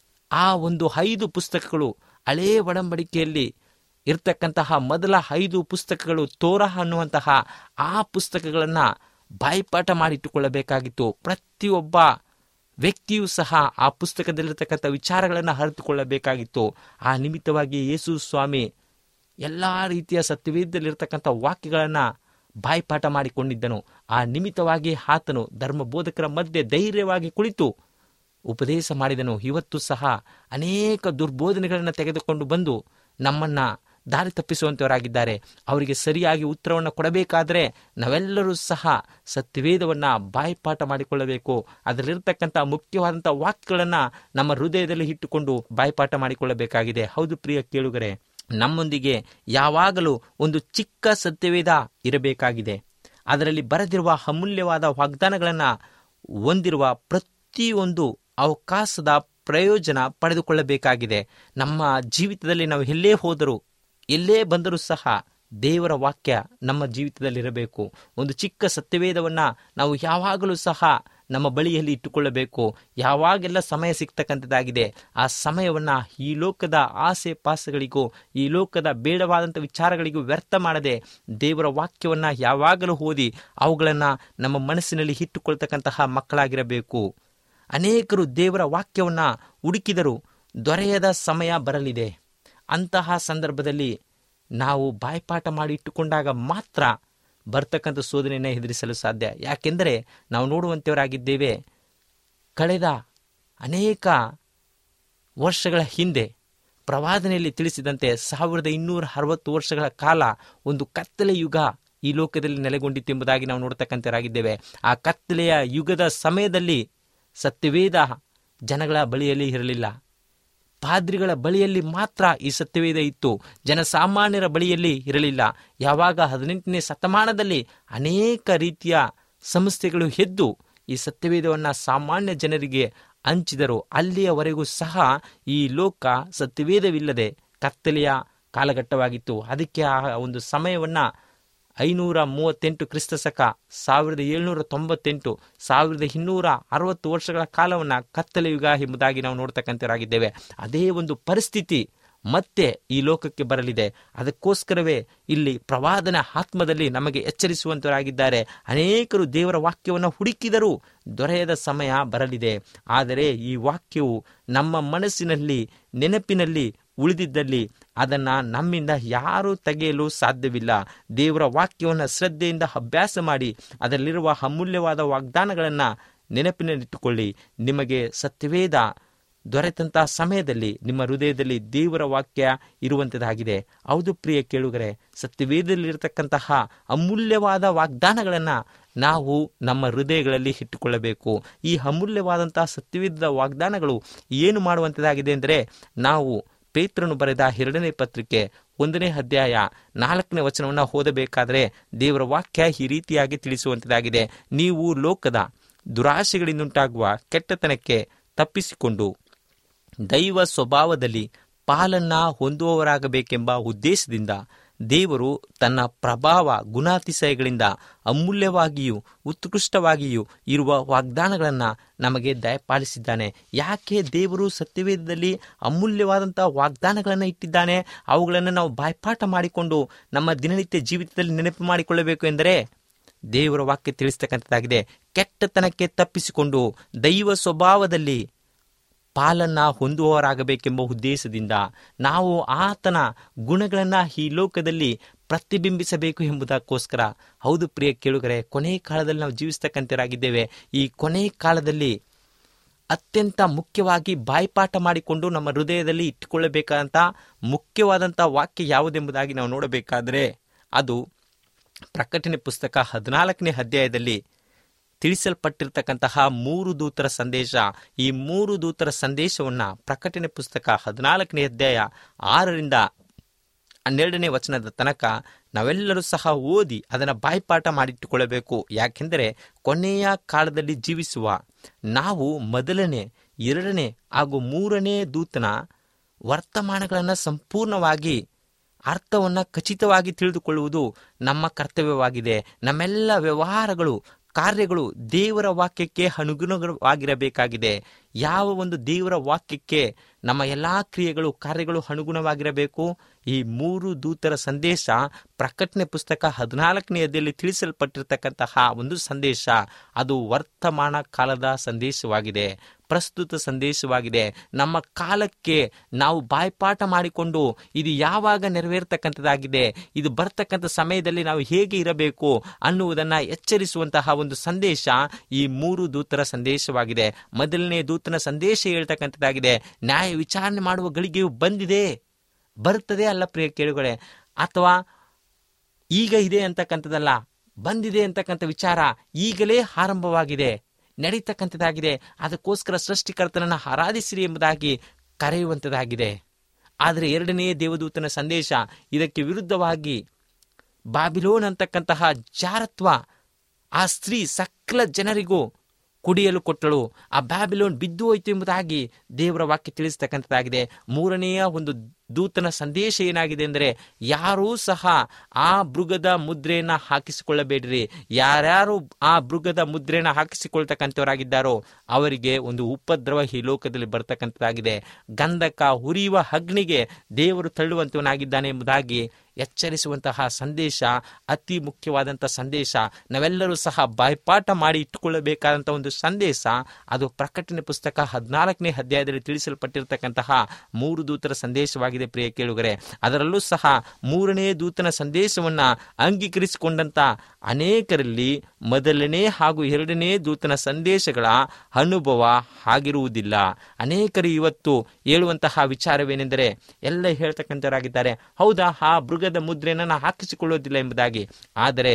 ಆ ಒಂದು ಐದು ಪುಸ್ತಕಗಳು ಹಳೇ ಒಡಂಬಡಿಕೆಯಲ್ಲಿ ಇರ್ತಕ್ಕಂತಹ ಮೊದಲ ಐದು ಪುಸ್ತಕಗಳು ತೋರ ಅನ್ನುವಂತಹ ಆ ಪುಸ್ತಕಗಳನ್ನು ಬಾಯ್ಪಾಠ ಮಾಡಿಟ್ಟುಕೊಳ್ಳಬೇಕಾಗಿತ್ತು ಪ್ರತಿಯೊಬ್ಬ ವ್ಯಕ್ತಿಯೂ ಸಹ ಆ ಪುಸ್ತಕದಲ್ಲಿರ್ತಕ್ಕಂಥ ವಿಚಾರಗಳನ್ನು ಅರಿತುಕೊಳ್ಳಬೇಕಾಗಿತ್ತು ಆ ನಿಮಿತ್ತವಾಗಿ ಯೇಸು ಸ್ವಾಮಿ ಎಲ್ಲ ರೀತಿಯ ಸತ್ಯವೇದದಲ್ಲಿರ್ತಕ್ಕಂಥ ವಾಕ್ಯಗಳನ್ನು ಬಾಯ್ಪಾಠ ಮಾಡಿಕೊಂಡಿದ್ದನು ಆ ನಿಮಿತ್ತವಾಗಿ ಆತನು ಧರ್ಮ ಬೋಧಕರ ಮಧ್ಯೆ ಧೈರ್ಯವಾಗಿ ಕುಳಿತು ಉಪದೇಶ ಮಾಡಿದನು ಇವತ್ತು ಸಹ ಅನೇಕ ದುರ್ಬೋಧನೆಗಳನ್ನು ತೆಗೆದುಕೊಂಡು ಬಂದು ನಮ್ಮನ್ನ ದಾರಿ ತಪ್ಪಿಸುವಂತವರಾಗಿದ್ದಾರೆ ಅವರಿಗೆ ಸರಿಯಾಗಿ ಉತ್ತರವನ್ನು ಕೊಡಬೇಕಾದ್ರೆ ನಾವೆಲ್ಲರೂ ಸಹ ಸತ್ಯವೇದವನ್ನ ಬಾಯ್ಪಾಠ ಮಾಡಿಕೊಳ್ಳಬೇಕು ಅದರಲ್ಲಿರ್ತಕ್ಕಂಥ ಮುಖ್ಯವಾದಂಥ ವಾಕ್ಯಗಳನ್ನು ನಮ್ಮ ಹೃದಯದಲ್ಲಿ ಇಟ್ಟುಕೊಂಡು ಬಾಯ್ಪಾಠ ಮಾಡಿಕೊಳ್ಳಬೇಕಾಗಿದೆ ಹೌದು ಪ್ರಿಯ ಕೇಳುಗರೆ ನಮ್ಮೊಂದಿಗೆ ಯಾವಾಗಲೂ ಒಂದು ಚಿಕ್ಕ ಸತ್ಯವೇದ ಇರಬೇಕಾಗಿದೆ ಅದರಲ್ಲಿ ಬರೆದಿರುವ ಅಮೂಲ್ಯವಾದ ವಾಗ್ದಾನಗಳನ್ನು ಹೊಂದಿರುವ ಪ್ರತಿಯೊಂದು ಅವಕಾಶದ ಪ್ರಯೋಜನ ಪಡೆದುಕೊಳ್ಳಬೇಕಾಗಿದೆ ನಮ್ಮ ಜೀವಿತದಲ್ಲಿ ನಾವು ಎಲ್ಲೇ ಹೋದರೂ ಎಲ್ಲೇ ಬಂದರೂ ಸಹ ದೇವರ ವಾಕ್ಯ ನಮ್ಮ ಜೀವಿತದಲ್ಲಿರಬೇಕು ಒಂದು ಚಿಕ್ಕ ಸತ್ಯವೇದವನ್ನ ನಾವು ಯಾವಾಗಲೂ ಸಹ ನಮ್ಮ ಬಳಿಯಲ್ಲಿ ಇಟ್ಟುಕೊಳ್ಳಬೇಕು ಯಾವಾಗೆಲ್ಲ ಸಮಯ ಸಿಗ್ತಕ್ಕಂಥದ್ದಾಗಿದೆ ಆ ಸಮಯವನ್ನ ಈ ಲೋಕದ ಆಸೆ ಪಾಸಗಳಿಗೂ ಈ ಲೋಕದ ಬೇಡವಾದಂಥ ವಿಚಾರಗಳಿಗೂ ವ್ಯರ್ಥ ಮಾಡದೆ ದೇವರ ವಾಕ್ಯವನ್ನ ಯಾವಾಗಲೂ ಓದಿ ಅವುಗಳನ್ನು ನಮ್ಮ ಮನಸ್ಸಿನಲ್ಲಿ ಇಟ್ಟುಕೊಳ್ತಕ್ಕಂತಹ ಮಕ್ಕಳಾಗಿರಬೇಕು ಅನೇಕರು ದೇವರ ವಾಕ್ಯವನ್ನ ಹುಡುಕಿದರೂ ದೊರೆಯದ ಸಮಯ ಬರಲಿದೆ ಅಂತಹ ಸಂದರ್ಭದಲ್ಲಿ ನಾವು ಬಾಯ್ಪಾಠ ಮಾಡಿ ಇಟ್ಟುಕೊಂಡಾಗ ಮಾತ್ರ ಬರ್ತಕ್ಕಂಥ ಶೋಧನೆಯನ್ನು ಎದುರಿಸಲು ಸಾಧ್ಯ ಯಾಕೆಂದರೆ ನಾವು ನೋಡುವಂಥವರಾಗಿದ್ದೇವೆ ಕಳೆದ ಅನೇಕ ವರ್ಷಗಳ ಹಿಂದೆ ಪ್ರವಾದನೆಯಲ್ಲಿ ತಿಳಿಸಿದಂತೆ ಸಾವಿರದ ಇನ್ನೂರ ಅರವತ್ತು ವರ್ಷಗಳ ಕಾಲ ಒಂದು ಕತ್ತಲೆ ಯುಗ ಈ ಲೋಕದಲ್ಲಿ ನೆಲೆಗೊಂಡಿತ್ತು ಎಂಬುದಾಗಿ ನಾವು ನೋಡ್ತಕ್ಕಂಥವರಾಗಿದ್ದೇವೆ ಆ ಕತ್ತಲೆಯ ಯುಗದ ಸಮಯದಲ್ಲಿ ಸತ್ಯವೇದ ಜನಗಳ ಬಳಿಯಲ್ಲಿ ಇರಲಿಲ್ಲ ಪಾದ್ರಿಗಳ ಬಳಿಯಲ್ಲಿ ಮಾತ್ರ ಈ ಸತ್ಯವೇದ ಇತ್ತು ಜನಸಾಮಾನ್ಯರ ಬಳಿಯಲ್ಲಿ ಇರಲಿಲ್ಲ ಯಾವಾಗ ಹದಿನೆಂಟನೇ ಶತಮಾನದಲ್ಲಿ ಅನೇಕ ರೀತಿಯ ಸಂಸ್ಥೆಗಳು ಎದ್ದು ಈ ಸತ್ಯವೇದವನ್ನು ಸಾಮಾನ್ಯ ಜನರಿಗೆ ಹಂಚಿದರು ಅಲ್ಲಿಯವರೆಗೂ ಸಹ ಈ ಲೋಕ ಸತ್ಯವೇದವಿಲ್ಲದೆ ಕತ್ತಲೆಯ ಕಾಲಘಟ್ಟವಾಗಿತ್ತು ಅದಕ್ಕೆ ಆ ಒಂದು ಸಮಯವನ್ನ ಐನೂರ ಮೂವತ್ತೆಂಟು ಕ್ರಿಸ್ತ ಶಕ ಸಾವಿರದ ಏಳ್ನೂರ ತೊಂಬತ್ತೆಂಟು ಸಾವಿರದ ಇನ್ನೂರ ಅರವತ್ತು ವರ್ಷಗಳ ಕಾಲವನ್ನು ಕತ್ತಲೆ ಯುಗ ಎಂಬುದಾಗಿ ನಾವು ನೋಡ್ತಕ್ಕಂಥವರಾಗಿದ್ದೇವೆ ಅದೇ ಒಂದು ಪರಿಸ್ಥಿತಿ ಮತ್ತೆ ಈ ಲೋಕಕ್ಕೆ ಬರಲಿದೆ ಅದಕ್ಕೋಸ್ಕರವೇ ಇಲ್ಲಿ ಪ್ರವಾದನ ಆತ್ಮದಲ್ಲಿ ನಮಗೆ ಎಚ್ಚರಿಸುವಂತವರಾಗಿದ್ದಾರೆ ಅನೇಕರು ದೇವರ ವಾಕ್ಯವನ್ನು ಹುಡುಕಿದರೂ ದೊರೆಯದ ಸಮಯ ಬರಲಿದೆ ಆದರೆ ಈ ವಾಕ್ಯವು ನಮ್ಮ ಮನಸ್ಸಿನಲ್ಲಿ ನೆನಪಿನಲ್ಲಿ ಉಳಿದಿದ್ದಲ್ಲಿ ಅದನ್ನು ನಮ್ಮಿಂದ ಯಾರೂ ತೆಗೆಯಲು ಸಾಧ್ಯವಿಲ್ಲ ದೇವರ ವಾಕ್ಯವನ್ನು ಶ್ರದ್ಧೆಯಿಂದ ಅಭ್ಯಾಸ ಮಾಡಿ ಅದರಲ್ಲಿರುವ ಅಮೂಲ್ಯವಾದ ವಾಗ್ದಾನಗಳನ್ನು ನೆನಪಿನಲ್ಲಿಟ್ಟುಕೊಳ್ಳಿ ನಿಮಗೆ ಸತ್ಯವೇದ ದೊರೆತಂತಹ ಸಮಯದಲ್ಲಿ ನಿಮ್ಮ ಹೃದಯದಲ್ಲಿ ದೇವರ ವಾಕ್ಯ ಇರುವಂಥದ್ದಾಗಿದೆ ಹೌದು ಪ್ರಿಯ ಕೇಳುಗರೆ ಸತ್ಯವೇದದಲ್ಲಿರತಕ್ಕಂತಹ ಅಮೂಲ್ಯವಾದ ವಾಗ್ದಾನಗಳನ್ನು ನಾವು ನಮ್ಮ ಹೃದಯಗಳಲ್ಲಿ ಇಟ್ಟುಕೊಳ್ಳಬೇಕು ಈ ಅಮೂಲ್ಯವಾದಂತಹ ಸತ್ಯವೇದದ ವಾಗ್ದಾನಗಳು ಏನು ಮಾಡುವಂಥದ್ದಾಗಿದೆ ಅಂದರೆ ನಾವು ಪೇತ್ರನು ಬರೆದ ಎರಡನೇ ಪತ್ರಿಕೆ ಒಂದನೇ ಅಧ್ಯಾಯ ನಾಲ್ಕನೇ ವಚನವನ್ನು ಓದಬೇಕಾದರೆ ದೇವರ ವಾಕ್ಯ ಈ ರೀತಿಯಾಗಿ ತಿಳಿಸುವಂಥದ್ದಾಗಿದೆ ನೀವು ಲೋಕದ ದುರಾಶೆಗಳಿಂದುಂಟಾಗುವ ಕೆಟ್ಟತನಕ್ಕೆ ತಪ್ಪಿಸಿಕೊಂಡು ದೈವ ಸ್ವಭಾವದಲ್ಲಿ ಪಾಲನ್ನ ಹೊಂದುವವರಾಗಬೇಕೆಂಬ ಉದ್ದೇಶದಿಂದ ದೇವರು ತನ್ನ ಪ್ರಭಾವ ಗುಣಾತಿಶಯಗಳಿಂದ ಅಮೂಲ್ಯವಾಗಿಯೂ ಉತ್ಕೃಷ್ಟವಾಗಿಯೂ ಇರುವ ವಾಗ್ದಾನಗಳನ್ನು ನಮಗೆ ದಯಪಾಲಿಸಿದ್ದಾನೆ ಯಾಕೆ ದೇವರು ಸತ್ಯವೇದದಲ್ಲಿ ಅಮೂಲ್ಯವಾದಂಥ ವಾಗ್ದಾನಗಳನ್ನು ಇಟ್ಟಿದ್ದಾನೆ ಅವುಗಳನ್ನು ನಾವು ಬಾಯ್ಪಾಠ ಮಾಡಿಕೊಂಡು ನಮ್ಮ ದಿನನಿತ್ಯ ಜೀವಿತದಲ್ಲಿ ನೆನಪು ಮಾಡಿಕೊಳ್ಳಬೇಕು ಎಂದರೆ ದೇವರ ವಾಕ್ಯ ತಿಳಿಸ್ತಕ್ಕಂಥದ್ದಾಗಿದೆ ಕೆಟ್ಟತನಕ್ಕೆ ತಪ್ಪಿಸಿಕೊಂಡು ದೈವ ಸ್ವಭಾವದಲ್ಲಿ ಪಾಲನ್ನ ಹೊಂದುವವರಾಗಬೇಕೆಂಬ ಉದ್ದೇಶದಿಂದ ನಾವು ಆತನ ಗುಣಗಳನ್ನು ಈ ಲೋಕದಲ್ಲಿ ಪ್ರತಿಬಿಂಬಿಸಬೇಕು ಎಂಬುದಕ್ಕೋಸ್ಕರ ಹೌದು ಪ್ರಿಯ ಕೇಳುಗರೆ ಕೊನೆ ಕಾಲದಲ್ಲಿ ನಾವು ಜೀವಿಸ್ತಕ್ಕಂತರಾಗಿದ್ದೇವೆ ಈ ಕೊನೆ ಕಾಲದಲ್ಲಿ ಅತ್ಯಂತ ಮುಖ್ಯವಾಗಿ ಬಾಯ್ಪಾಠ ಮಾಡಿಕೊಂಡು ನಮ್ಮ ಹೃದಯದಲ್ಲಿ ಇಟ್ಟುಕೊಳ್ಳಬೇಕಾದಂಥ ಮುಖ್ಯವಾದಂಥ ವಾಕ್ಯ ಯಾವುದೆಂಬುದಾಗಿ ನಾವು ನೋಡಬೇಕಾದರೆ ಅದು ಪ್ರಕಟಣೆ ಪುಸ್ತಕ ಹದಿನಾಲ್ಕನೇ ಅಧ್ಯಾಯದಲ್ಲಿ ತಿಳಿಸಲ್ಪಟ್ಟಿರ್ತಕ್ಕಂತಹ ಮೂರು ದೂತರ ಸಂದೇಶ ಈ ಮೂರು ದೂತರ ಸಂದೇಶವನ್ನ ಪ್ರಕಟಣೆ ಪುಸ್ತಕ ಹದಿನಾಲ್ಕನೇ ಅಧ್ಯಾಯ ಆರರಿಂದ ಹನ್ನೆರಡನೇ ವಚನದ ತನಕ ನಾವೆಲ್ಲರೂ ಸಹ ಓದಿ ಅದನ್ನು ಬಾಯ್ಪಾಠ ಮಾಡಿಟ್ಟುಕೊಳ್ಳಬೇಕು ಯಾಕೆಂದರೆ ಕೊನೆಯ ಕಾಲದಲ್ಲಿ ಜೀವಿಸುವ ನಾವು ಮೊದಲನೇ ಎರಡನೇ ಹಾಗೂ ಮೂರನೇ ದೂತನ ವರ್ತಮಾನಗಳನ್ನು ಸಂಪೂರ್ಣವಾಗಿ ಅರ್ಥವನ್ನು ಖಚಿತವಾಗಿ ತಿಳಿದುಕೊಳ್ಳುವುದು ನಮ್ಮ ಕರ್ತವ್ಯವಾಗಿದೆ ನಮ್ಮೆಲ್ಲ ವ್ಯವಹಾರಗಳು ಕಾರ್ಯಗಳು ದೇವರ ವಾಕ್ಯಕ್ಕೆ ಅನುಗುಣವಾಗಿರಬೇಕಾಗಿದೆ ಯಾವ ಒಂದು ದೇವರ ವಾಕ್ಯಕ್ಕೆ ನಮ್ಮ ಎಲ್ಲ ಕ್ರಿಯೆಗಳು ಕಾರ್ಯಗಳು ಅನುಗುಣವಾಗಿರಬೇಕು ಈ ಮೂರು ದೂತರ ಸಂದೇಶ ಪ್ರಕಟಣೆ ಪುಸ್ತಕ ಹದಿನಾಲ್ಕನೆಯದಲ್ಲಿ ತಿಳಿಸಲ್ಪಟ್ಟಿರ್ತಕ್ಕಂತಹ ಒಂದು ಸಂದೇಶ ಅದು ವರ್ತಮಾನ ಕಾಲದ ಸಂದೇಶವಾಗಿದೆ ಪ್ರಸ್ತುತ ಸಂದೇಶವಾಗಿದೆ ನಮ್ಮ ಕಾಲಕ್ಕೆ ನಾವು ಬಾಯ್ಪಾಠ ಮಾಡಿಕೊಂಡು ಇದು ಯಾವಾಗ ನೆರವೇರ್ತಕ್ಕಂಥದ್ದಾಗಿದೆ ಇದು ಬರ್ತಕ್ಕಂಥ ಸಮಯದಲ್ಲಿ ನಾವು ಹೇಗೆ ಇರಬೇಕು ಅನ್ನುವುದನ್ನು ಎಚ್ಚರಿಸುವಂತಹ ಒಂದು ಸಂದೇಶ ಈ ಮೂರು ದೂತರ ಸಂದೇಶವಾಗಿದೆ ಮೊದಲನೇ ದೂತನ ಸಂದೇಶ ಹೇಳ್ತಕ್ಕಂಥದ್ದಾಗಿದೆ ನ್ಯಾಯ ವಿಚಾರಣೆ ಮಾಡುವ ಗಳಿಗೆಯು ಬಂದಿದೆ ಬರುತ್ತದೆ ಅಲ್ಲ ಪ್ರಿಯ ಕೇಳುಗಳೆ ಅಥವಾ ಈಗ ಇದೆ ಅಂತಕ್ಕಂಥದ್ದಲ್ಲ ಬಂದಿದೆ ಅಂತಕ್ಕಂಥ ವಿಚಾರ ಈಗಲೇ ಆರಂಭವಾಗಿದೆ ನಡೀತಕ್ಕಂಥದ್ದಾಗಿದೆ ಅದಕ್ಕೋಸ್ಕರ ಸೃಷ್ಟಿಕರ್ತನನ್ನು ಆರಾಧಿಸಿರಿ ಎಂಬುದಾಗಿ ಕರೆಯುವಂಥದ್ದಾಗಿದೆ ಆದರೆ ಎರಡನೇ ದೇವದೂತನ ಸಂದೇಶ ಇದಕ್ಕೆ ವಿರುದ್ಧವಾಗಿ ಬಾಬಿಲೋನ್ ಅಂತಕ್ಕಂತಹ ಜಾರತ್ವ ಆ ಸ್ತ್ರೀ ಸಕಲ ಜನರಿಗೂ ಕುಡಿಯಲು ಕೊಟ್ಟಳು ಆ ಬ್ಯಾಬಿಲೋನ್ ಬಿದ್ದು ಹೋಯ್ತು ಎಂಬುದಾಗಿ ದೇವರ ವಾಕ್ಯ ತಿಳಿಸ್ತಕ್ಕಂಥದ್ದಾಗಿದೆ ಮೂರನೆಯ ಒಂದು ದೂತನ ಸಂದೇಶ ಏನಾಗಿದೆ ಅಂದರೆ ಯಾರೂ ಸಹ ಆ ಮೃಗದ ಮುದ್ರೆಯನ್ನ ಹಾಕಿಸಿಕೊಳ್ಳಬೇಡಿರಿ ಯಾರ್ಯಾರು ಆ ಮೃಗದ ಮುದ್ರೆಯನ್ನ ಹಾಕಿಸಿಕೊಳ್ತಕ್ಕಂಥವರಾಗಿದ್ದಾರೋ ಅವರಿಗೆ ಒಂದು ಉಪದ್ರವ ಈ ಲೋಕದಲ್ಲಿ ಬರ್ತಕ್ಕಂಥದ್ದಾಗಿದೆ ಗಂಧಕ ಹುರಿಯುವ ಅಗ್ನಿಗೆ ದೇವರು ತಳ್ಳುವಂತವನಾಗಿದ್ದಾನೆ ಎಂಬುದಾಗಿ ಎಚ್ಚರಿಸುವಂತಹ ಸಂದೇಶ ಅತಿ ಮುಖ್ಯವಾದಂಥ ಸಂದೇಶ ನಾವೆಲ್ಲರೂ ಸಹ ಬಾಯ್ಪಾಠ ಮಾಡಿ ಇಟ್ಟುಕೊಳ್ಳಬೇಕಾದಂಥ ಒಂದು ಸಂದೇಶ ಅದು ಪ್ರಕಟಣೆ ಪುಸ್ತಕ ಹದಿನಾಲ್ಕನೇ ಅಧ್ಯಾಯದಲ್ಲಿ ತಿಳಿಸಲ್ಪಟ್ಟಿರ್ತಕ್ಕಂತಹ ಮೂರು ದೂತರ ಸಂದೇಶವಾಗಿದೆ ಪ್ರಿಯ ಕೇಳುಗರೆ ಅದರಲ್ಲೂ ಸಹ ಮೂರನೇ ದೂತನ ಸಂದೇಶವನ್ನ ಅಂಗೀಕರಿಸಿಕೊಂಡಂತ ಅನೇಕರಲ್ಲಿ ಮೊದಲನೇ ಹಾಗೂ ಎರಡನೇ ದೂತನ ಸಂದೇಶಗಳ ಅನುಭವ ಆಗಿರುವುದಿಲ್ಲ ಅನೇಕರು ಇವತ್ತು ಹೇಳುವಂತಹ ವಿಚಾರವೇನೆಂದರೆ ಎಲ್ಲ ಹೇಳ್ತಕ್ಕಂಥವರಾಗಿದ್ದಾರೆ ಹೌದಾ ಆ ಮೃಗದ ಮುದ್ರೆಯನ್ನು ನಾನು ಹಾಕಿಸಿಕೊಳ್ಳೋದಿಲ್ಲ ಎಂಬುದಾಗಿ ಆದರೆ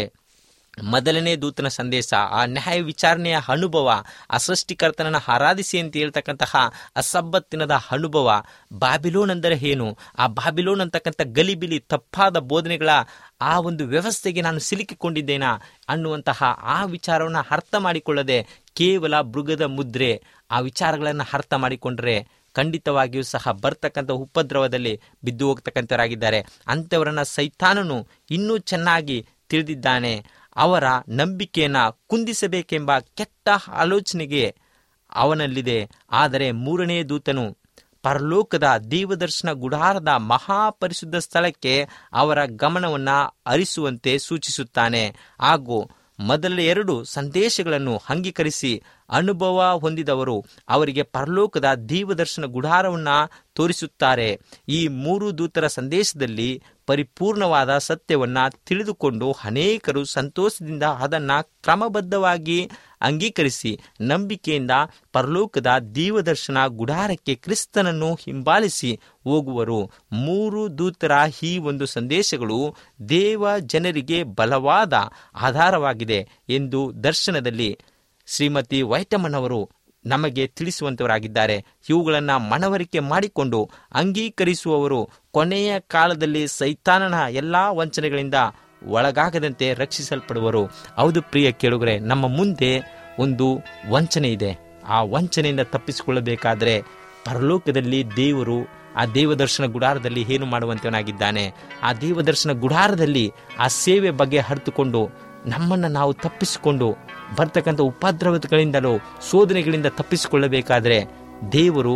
ಮೊದಲನೇ ದೂತನ ಸಂದೇಶ ಆ ನ್ಯಾಯ ವಿಚಾರಣೆಯ ಅನುಭವ ಆ ಸೃಷ್ಟಿಕರ್ತನನ್ನು ಆರಾಧಿಸಿ ಅಂತ ಹೇಳ್ತಕ್ಕಂತಹ ಅಸಬ್ಬತ್ತಿನದ ಅನುಭವ ಬಾಬಿಲೋನ್ ಅಂದರೆ ಏನು ಆ ಬಾಬಿಲೋನ್ ಅಂತಕ್ಕಂಥ ಗಲಿಬಿಲಿ ತಪ್ಪಾದ ಬೋಧನೆಗಳ ಆ ಒಂದು ವ್ಯವಸ್ಥೆಗೆ ನಾನು ಸಿಲುಕಿಕೊಂಡಿದ್ದೇನಾ ಅನ್ನುವಂತಹ ಆ ವಿಚಾರವನ್ನು ಅರ್ಥ ಮಾಡಿಕೊಳ್ಳದೆ ಕೇವಲ ಮೃಗದ ಮುದ್ರೆ ಆ ವಿಚಾರಗಳನ್ನು ಅರ್ಥ ಮಾಡಿಕೊಂಡ್ರೆ ಖಂಡಿತವಾಗಿಯೂ ಸಹ ಬರ್ತಕ್ಕಂಥ ಉಪದ್ರವದಲ್ಲಿ ಬಿದ್ದು ಹೋಗ್ತಕ್ಕಂಥವರಾಗಿದ್ದಾರೆ ಅಂಥವರನ್ನ ಸೈತಾನನು ಇನ್ನೂ ಚೆನ್ನಾಗಿ ತಿಳಿದಿದ್ದಾನೆ ಅವರ ನಂಬಿಕೆಯನ್ನ ಕುಂದಿಸಬೇಕೆಂಬ ಕೆಟ್ಟ ಆಲೋಚನೆಗೆ ಅವನಲ್ಲಿದೆ ಆದರೆ ಮೂರನೇ ದೂತನು ಪರಲೋಕದ ದೇವದರ್ಶನ ಗುಡಾರದ ಮಹಾಪರಿಶುದ್ಧ ಸ್ಥಳಕ್ಕೆ ಅವರ ಗಮನವನ್ನ ಹರಿಸುವಂತೆ ಸೂಚಿಸುತ್ತಾನೆ ಹಾಗೂ ಮೊದಲ ಎರಡು ಸಂದೇಶಗಳನ್ನು ಅಂಗೀಕರಿಸಿ ಅನುಭವ ಹೊಂದಿದವರು ಅವರಿಗೆ ಪರಲೋಕದ ದೇವದರ್ಶನ ಗುಡಾರವನ್ನ ತೋರಿಸುತ್ತಾರೆ ಈ ಮೂರು ದೂತರ ಸಂದೇಶದಲ್ಲಿ ಪರಿಪೂರ್ಣವಾದ ಸತ್ಯವನ್ನ ತಿಳಿದುಕೊಂಡು ಅನೇಕರು ಸಂತೋಷದಿಂದ ಅದನ್ನ ಕ್ರಮಬದ್ಧವಾಗಿ ಅಂಗೀಕರಿಸಿ ನಂಬಿಕೆಯಿಂದ ಪರಲೋಕದ ದೇವದರ್ಶನ ಗುಡಾರಕ್ಕೆ ಕ್ರಿಸ್ತನನ್ನು ಹಿಂಬಾಲಿಸಿ ಹೋಗುವರು ಮೂರು ದೂತರ ಈ ಒಂದು ಸಂದೇಶಗಳು ದೇವ ಜನರಿಗೆ ಬಲವಾದ ಆಧಾರವಾಗಿದೆ ಎಂದು ದರ್ಶನದಲ್ಲಿ ಶ್ರೀಮತಿ ವೈಟಮನ್ ಅವರು ನಮಗೆ ತಿಳಿಸುವಂತವರಾಗಿದ್ದಾರೆ ಇವುಗಳನ್ನು ಮನವರಿಕೆ ಮಾಡಿಕೊಂಡು ಅಂಗೀಕರಿಸುವವರು ಕೊನೆಯ ಕಾಲದಲ್ಲಿ ಸೈತಾನನ ಎಲ್ಲಾ ವಂಚನೆಗಳಿಂದ ಒಳಗಾಗದಂತೆ ರಕ್ಷಿಸಲ್ಪಡುವರು ಹೌದು ಪ್ರಿಯ ಕೇಳುಗರೆ ನಮ್ಮ ಮುಂದೆ ಒಂದು ವಂಚನೆ ಇದೆ ಆ ವಂಚನೆಯಿಂದ ತಪ್ಪಿಸಿಕೊಳ್ಳಬೇಕಾದ್ರೆ ಪರಲೋಕದಲ್ಲಿ ದೇವರು ಆ ದೇವದರ್ಶನ ಗುಡಾರದಲ್ಲಿ ಏನು ಮಾಡುವಂತವನಾಗಿದ್ದಾನೆ ಆ ದೇವದರ್ಶನ ಗುಡಾರದಲ್ಲಿ ಆ ಸೇವೆ ಬಗ್ಗೆ ಹರಿತುಕೊಂಡು ನಮ್ಮನ್ನು ನಾವು ತಪ್ಪಿಸಿಕೊಂಡು ಬರ್ತಕ್ಕಂಥ ಉಪದ್ರವಗಳಿಂದಲೂ ಶೋಧನೆಗಳಿಂದ ತಪ್ಪಿಸಿಕೊಳ್ಳಬೇಕಾದ್ರೆ ದೇವರು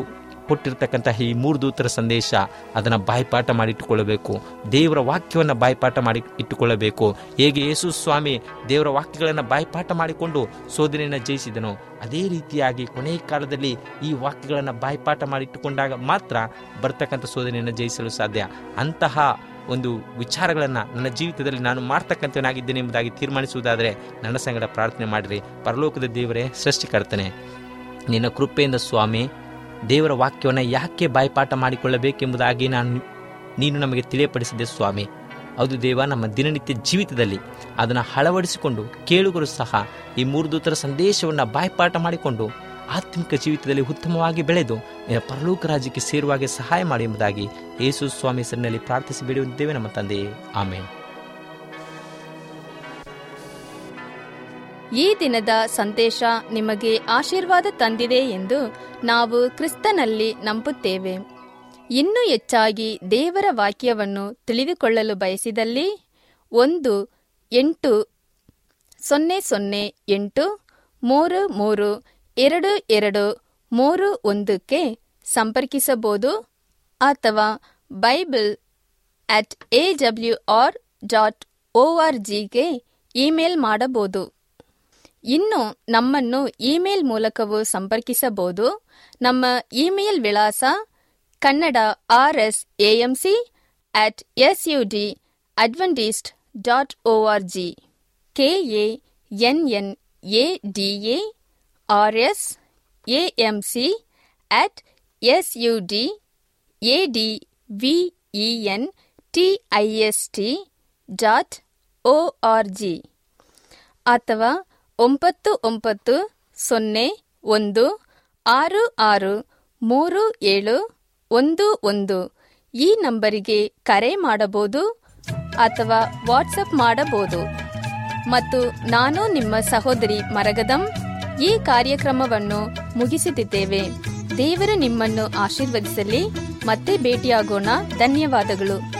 ಕೊಟ್ಟಿರ್ತಕ್ಕಂತಹ ಈ ಮೂರು ದೂತರ ಸಂದೇಶ ಅದನ್ನು ಬಾಯ್ಪಾಠ ಮಾಡಿಟ್ಟುಕೊಳ್ಳಬೇಕು ದೇವರ ವಾಕ್ಯವನ್ನು ಬಾಯ್ಪಾಠ ಮಾಡಿ ಇಟ್ಟುಕೊಳ್ಳಬೇಕು ಹೇಗೆ ಯೇಸು ಸ್ವಾಮಿ ದೇವರ ವಾಕ್ಯಗಳನ್ನು ಬಾಯ್ಪಾಠ ಮಾಡಿಕೊಂಡು ಸೋದನೆಯನ್ನು ಜಯಿಸಿದನು ಅದೇ ರೀತಿಯಾಗಿ ಕೊನೆಯ ಕಾಲದಲ್ಲಿ ಈ ವಾಕ್ಯಗಳನ್ನು ಬಾಯ್ಪಾಠ ಮಾಡಿಟ್ಟುಕೊಂಡಾಗ ಮಾತ್ರ ಬರ್ತಕ್ಕಂಥ ಸೋದನೆಯನ್ನು ಜಯಿಸಲು ಸಾಧ್ಯ ಅಂತಹ ಒಂದು ವಿಚಾರಗಳನ್ನು ನನ್ನ ಜೀವಿತದಲ್ಲಿ ನಾನು ಮಾಡ್ತಕ್ಕಂಥವನಾಗಿದ್ದೇನೆ ಎಂಬುದಾಗಿ ತೀರ್ಮಾನಿಸುವುದಾದರೆ ನನ್ನ ಸಂಗಡ ಪ್ರಾರ್ಥನೆ ಮಾಡಿರಿ ಪರಲೋಕದ ದೇವರೇ ಸೃಷ್ಟಿಕರ್ತನೆ ನಿನ್ನ ಕೃಪೆಯಿಂದ ಸ್ವಾಮಿ ದೇವರ ವಾಕ್ಯವನ್ನು ಯಾಕೆ ಬಾಯ್ಪಾಠ ಮಾಡಿಕೊಳ್ಳಬೇಕೆಂಬುದಾಗಿ ನಾನು ನೀನು ನಮಗೆ ತಿಳಿಯಪಡಿಸಿದೆ ಸ್ವಾಮಿ ಅದು ದೇವ ನಮ್ಮ ದಿನನಿತ್ಯ ಜೀವಿತದಲ್ಲಿ ಅದನ್ನು ಅಳವಡಿಸಿಕೊಂಡು ಕೇಳುಗರು ಸಹ ಈ ಮೂರು ದೂತರ ಸಂದೇಶವನ್ನು ಬಾಯ್ಪಾಠ ಮಾಡಿಕೊಂಡು ಆತ್ಮಿಕ ಜೀವಿತದಲ್ಲಿ ಉತ್ತಮವಾಗಿ ಬೆಳೆದು ನಿನ್ನ ಪರಲೋಕ ರಾಜ್ಯಕ್ಕೆ ಸೇರುವಾಗೆ ಸಹಾಯ ಮಾಡಿ ಎಂಬುದಾಗಿ ಯೇಸು ಸ್ವಾಮಿ ಹೆಸರಿನಲ್ಲಿ ಪ್ರಾರ್ಥಿಸಿ ಬೇಡುತ್ತಿದ್ದೇವೆ ನಮ್ಮ ತಂದೆಯೇ ಆಮೇಲೆ ಈ ದಿನದ ಸಂದೇಶ ನಿಮಗೆ ಆಶೀರ್ವಾದ ತಂದಿದೆ ಎಂದು ನಾವು ಕ್ರಿಸ್ತನಲ್ಲಿ ನಂಬುತ್ತೇವೆ ಇನ್ನೂ ಹೆಚ್ಚಾಗಿ ದೇವರ ವಾಕ್ಯವನ್ನು ತಿಳಿದುಕೊಳ್ಳಲು ಬಯಸಿದಲ್ಲಿ ಒಂದು ಎಂಟು ಸೊನ್ನೆ ಸೊನ್ನೆ ಎಂಟು ಮೂರು ಮೂರು ಎರಡು ಎರಡು ಮೂರು ಒಂದಕ್ಕೆ ಸಂಪರ್ಕಿಸಬಹುದು ಅಥವಾ Bible at A W R dot O R ಜಿಗೆ ಇಮೇಲ್ ಮಾಡಬಹುದು ಇನ್ನು ನಮ್ಮನ್ನು ಇಮೇಲ್ ಮೂಲಕವೂ ಸಂಪರ್ಕಿಸಬಹುದು ನಮ್ಮ ಇಮೇಲ್ ವಿಳಾಸ Kannada R S AMC at S U D Adventist dot O R G K A N N A D A R S AMC at S U D A D V E N T I S T dot O R G ಅಥವಾ ಒಂಬತ್ತು ಒಂಬತ್ತು ಸೊನ್ನೆ ಒಂದು ಆರು ಆರು ಮೂರು ಏಳು ಒಂದು ಒಂದು ಈ ನಂಬರಿಗೆ ಕರೆ ಮಾಡಬಹುದು ಅಥವಾ ವಾಟ್ಸಪ್ ಮಾಡಬಹುದು ಮತ್ತು ನಾನು ನಿಮ್ಮ ಸಹೋದರಿ ಮರಗದಂ ಈ ಕಾರ್ಯಕ್ರಮವನ್ನು ಮುಗಿಸುತ್ತಿದ್ದೇವೆ ದೇವರು ನಿಮ್ಮನ್ನು ಆಶೀರ್ವದಿಸಲಿ ಮತ್ತೆ ಭೇಟಿಯಾಗೋಣ ಧನ್ಯವಾದಗಳು